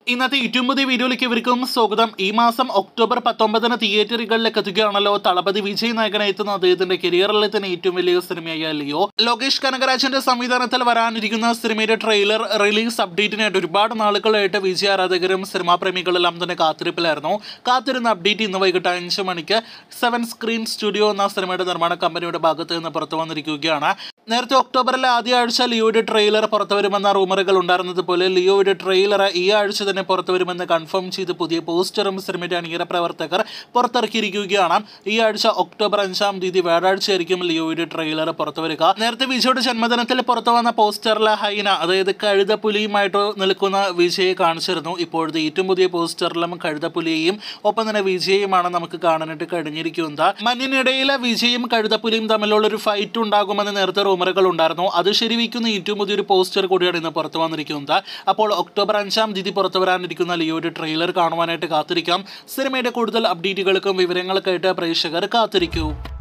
ഇന്നത്തെ ഏറ്റവും പുതിയ വീഡിയോയിലേക്ക് ഇവർക്കും സ്വാഗതം ഈ മാസം ഒക്ടോബർ പത്തൊമ്പതിന് തിയേറ്ററുകളിലേക്ക് എത്തുകയാണല്ലോ തളപതി വിജയ് നായകനായി എത്തുന്ന അദ്ദേഹത്തിന്റെ കരിയറിലെ തന്നെ ഏറ്റവും വലിയ സിനിമയായ ലിയോ ലോകേഷ് കനകരാജന്റെ സംവിധാനത്തിൽ വരാനിരിക്കുന്ന സിനിമയുടെ ട്രെയിലർ റിലീസ് അപ്ഡേറ്റിനായിട്ട് ഒരുപാട് നാളുകളായിട്ട് വിജയ ആരാധകരും സിനിമാ പ്രേമികളെല്ലാം തന്നെ കാത്തിരിപ്പിലായിരുന്നു കാത്തിരുന്ന അപ്ഡേറ്റ് ഇന്ന് വൈകിട്ട് അഞ്ച് മണിക്ക് സെവൻ സ്ക്രീൻ സ്റ്റുഡിയോ എന്ന സിനിമയുടെ നിർമ്മാണ കമ്പനിയുടെ ഭാഗത്ത് നിന്ന് പുറത്തു വന്നിരിക്കുകയാണ് നേരത്തെ ഒക്ടോബറിലെ ആദ്യ ആഴ്ച ലിയോയുടെ ട്രെയിലർ പുറത്തു വരുമെന്ന റൂമറുകൾ ഉണ്ടായിരുന്നത് പോലെ ലിയോയുടെ ട്രെയിലർ ഈ ആഴ്ച തന്നെ പുറത്തു വരുമെന്ന് കൺഫേം ചെയ്ത് പുതിയ പോസ്റ്ററും സിനിമയുടെ അണിയറ പ്രവർത്തകർ പുറത്തിറക്കിയിരിക്കുകയാണ് ഈ ആഴ്ച ഒക്ടോബർ അഞ്ചാം തീയതി വ്യാഴാഴ്ചയായിരിക്കും ലിയോയുടെ ട്രെയിലർ പുറത്തു വരിക നേരത്തെ വിജയുടെ ജന്മദിനത്തിൽ പുറത്തു വന്ന പോസ്റ്ററിലെ ഹൈന അതായത് കഴുതപ്പുലിയുമായിട്ട് നിൽക്കുന്ന വിജയെ കാണിച്ചിരുന്നു ഇപ്പോഴത്തെ ഏറ്റവും പുതിയ പോസ്റ്ററിലും കഴുതപ്പുലിയെയും ഒപ്പം തന്നെ വിജയുമാണ് നമുക്ക് കാണാനായിട്ട് കഴിഞ്ഞിരിക്കുന്നത് മഞ്ഞിനിടയിലെ വിജയും കഴുതപ്പുലിയും തമ്മിലുള്ള ഒരു ഫൈറ്റ് ഉണ്ടാകുമെന്ന് നേരത്തെ റൂമറുകൾ ഉണ്ടായിരുന്നു അത് ശരിവയ്ക്കുന്ന ഏറ്റവും പുതിയൊരു പോസ്റ്റർ കൂടിയാണ് ഇന്ന് പുറത്തു വന്നിരിക്കുന്നത് അപ്പോൾ ഒക്ടോബർ അഞ്ചാം തീയതി പുറത്തു വരാനിരിക്കുന്ന ലിയോയുടെ ട്രെയിലർ കാണുവാനായിട്ട് കാത്തിരിക്കാം സിനിമയുടെ കൂടുതൽ അപ്ഡേറ്റുകൾക്കും വിവരങ്ങൾക്കായിട്ട് പ്രേക്ഷകർ കാത്തിരിക്കൂ